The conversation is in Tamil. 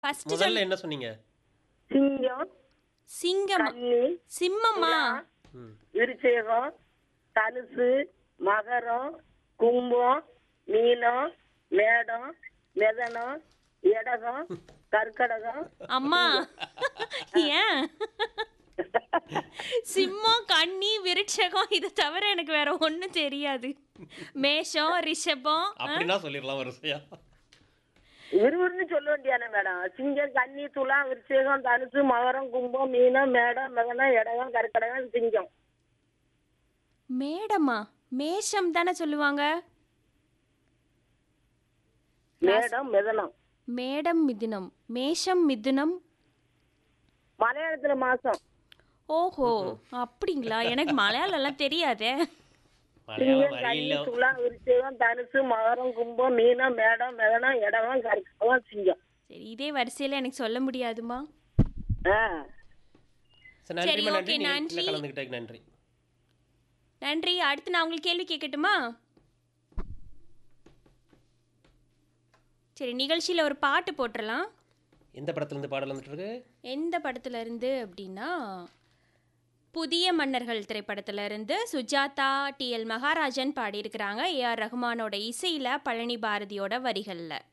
ஃபர்ஸ்ட் முதல்ல என்ன சொன்னீங்க சிங்கம் சிங்கம் கன்னி சிம்மமா ம் விருச்சேகம் தனுசு மகரம் கும்பம் மீனம் மேடம் மெதனம் எடகம் கற்கடகம் அம்மா ஏன் சிம்மம் கன்னி விருட்சகம் இதை தவிர எனக்கு வேற ஒண்ணும் தெரியாது மேஷம் ரிஷபம் அப்படின்னா சொல்லிடலாம் வரிசையா விறுவிறுன்னு சொல்ல வேண்டியானே மேடம் சிங்கம் கன்னி துலா விருச்சேகம் தனுசு மகரம் கும்பம் மீனம் மேடம் மெதனம் எடகம் கற்கடகம் சிங்கம் மேடமா மேஷம் தானே சொல்லுவாங்க மேடம் மெதனம் மேடம் மிதுனம் மேஷம் மிதுனம் மலையாளத்துல மாசம் ஓஹோ அப்படிங்களா எனக்கு மலையாளம் எல்லாம் தெரியாதே மலையாளம் சிங்கம் கன்னி வரையில துலா விருச்சேகம் தனுசு மகரம் கும்பம் மீனம் மேடம் மெதனம் எடகம் கற்கடகம் சிங்கம் சரி இதே வரிசையில எனக்கு சொல்ல முடியாதுமா ஆ சரி நன்றிம்மா சரி, நன்றி okay, நிகழ்ச்சியில நன்றி. கலந்துக்கிட்டதுக்கு நன்றி நன்றி அடுத்து நான் உங்களுக்கு கேள்வி கேட்கட்டுமா சரி நிகழ்ச்சியில் ஒரு பாட்டு போட்டுடலாம் எந்த படத்துல இருந்து பாடல் வந்துட்டு இருக்கு எந்த படத்துல இருந்து அப்படின்னா புதிய மன்னர்கள் திரைப்படத்துல இருந்து சுஜாதா டி எல் மகாராஜன் பாடியிருக்கிறாங்க ஏஆர் ரஹ்மானோட இசையில் பழனி பாரதியோட வரிகளில்